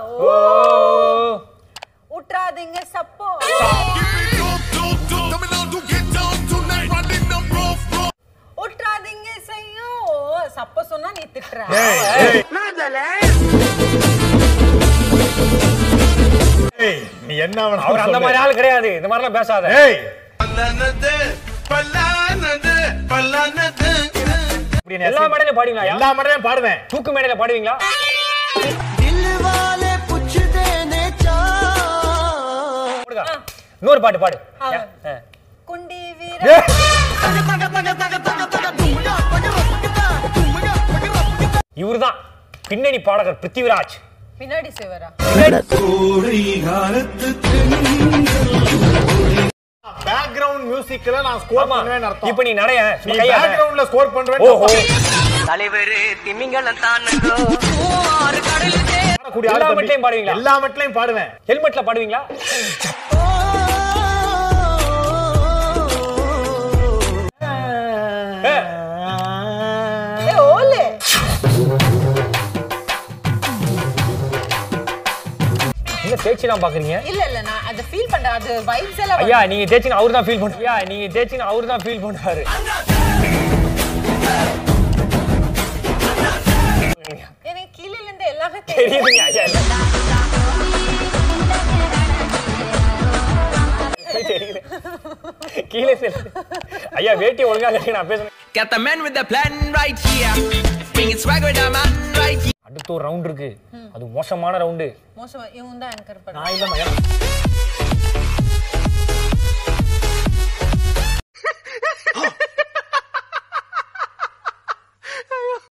ஓ உட்றாதீங்க சப்போ உட்றாதீங்க செய்யும் ஓ, சப்ப சொன்னா நீ திட்டுற ஏய், ஏய், ஏய், நீ என்ன வேணாலும் அவர் அந்த சொல்லு. மாதிரி ஆள் கிடையாது இந்த மாதிரிலாம் பேசாத ஏய் இப்படி நீ எல்லா அசிங்க- மேடையிலும் பாடுவீங்களா எல்லா மேடையும் பாடுவேன் தூக்கு மேடையில பாடுவீங்களா போடுங்க. இன்னொரு பாட்டு பாடு ஆ. ஆ. குண்டி வீர ஏய், இவர்தான் பின்னணி பாடகர் பிருத்திவிராஜ் பின்னாடி சிவரா பேக்ரவுண்ட் மியூசிக்ல நான் ஸ்கோர் ஆமா பண்ணுவேன் அர்த்தம் இப்ப நீ நடைய நீ பேக்ரவுண்ட்ல ஸ்கோர் பண்றேன்னு ஓஹோ தலைவர் திமிங்கலம் தானுங்கோ பாடக்கூடிய ஆள் எல்லா தம்பி. மெட்லையும் பாடுவீங்களா? எல்லா மெட்லையும் பாடுவேன் ஹெல்மெட்ல பாடுவீங்களா ஏ, ஏ ஓலே என்ன தேய்ச்சிலாம் பாக்குறீங்க இல்ல இல்ல நான் அதை ஃபீல் பண்றேன் அது வைப்ஸ் எல்லாம் ஐயா நீங்க தேய்ச்சினா அவரு தான் ஃபீல் பண்ணுவா நீங்க தேய்ச்சினா அவரு தான் ஃபீல் பண்ணுவாரு எனக்கு கீழ இருந்து எல்லாமே தெரியுதுங்க ஐயா இல்ல. தெரியுது கீழே செல்லு. ஐயா வேட்டி ஒழுங்கா கட்டி நான் பேசுறேன் Got the man with the plan right here. Bringing swag with the man right here. அடுத்து ஒரு ரவுண்ட் இருக்கு அது மோசமான ரவுண்டு மோசமா இவன் தான் ஆங்கர் பண்ண நான் இல்ல மகன்